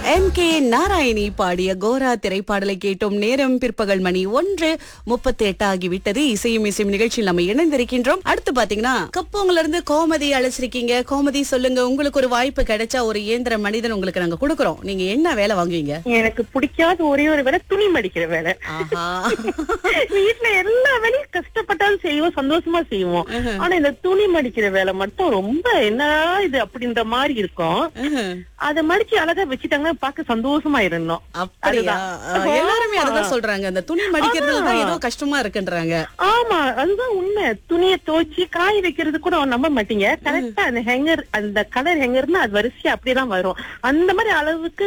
M K Narayani பாடிய கோரா திரைப்பாடலை கேட்டோம் நேரம் பிற்பகல் மணி ஒன்று முப்பத்தி எட்டு ஆகிவிட்டது இசையும் இசையும் நிகழ்ச்சியில் நம்ம இணைந்திருக்கின்றோம் அடுத்து பாத்தீங்கன்னா கப்போங்கல இருந்து கோமதி அழைச்சிருக்கீங்க கோமதி சொல்லுங்க உங்களுக்கு ஒரு வாய்ப்பு கிடைச்சா ஒரு இயந்திர மனிதன் உங்களுக்கு நாங்க கொடுக்கறோம் நீங்க என்ன வேலை வாங்குவீங்க எனக்கு பிடிக்காத ஒரே ஒரு வேலை துணி மடிக்கிற வேலை ஆஹா வீட்டுல எல்லா வேலையும் கஷ்டப்பட்டாலும் செய்வோம் சந்தோஷமா செய்வோம் ஆனா இந்த துணி மடிக்கிற வேலை மட்டும் ரொம்ப என்னடா இது அப்படின்ற மாதிரி இருக்கும் ம்ஹும். அத மடிச்சு அழகா வச்சுட்டாங்கன்னா பார்க்க சந்தோஷமா இருந்தோம் அப்படியா அதுதான். ஆ, எல்லாருமே ஆமா. அததான் சொல்றாங்க அந்த துணி மடிக்கிறதுல தான் ஏதோ கஷ்டமா இருக்குன்றாங்க ஆமா அதுதான் உண்மை துணியை துவைச்சு காய வைக்கிறது கூட நம்ப மாட்டீங்க கரெக்டா அந்த ஹேங்கர் அந்த கலர் ஹேங்கர்னா அது வரிசையா அப்படியேதான் வரும் அந்த மாதிரி அளவுக்கு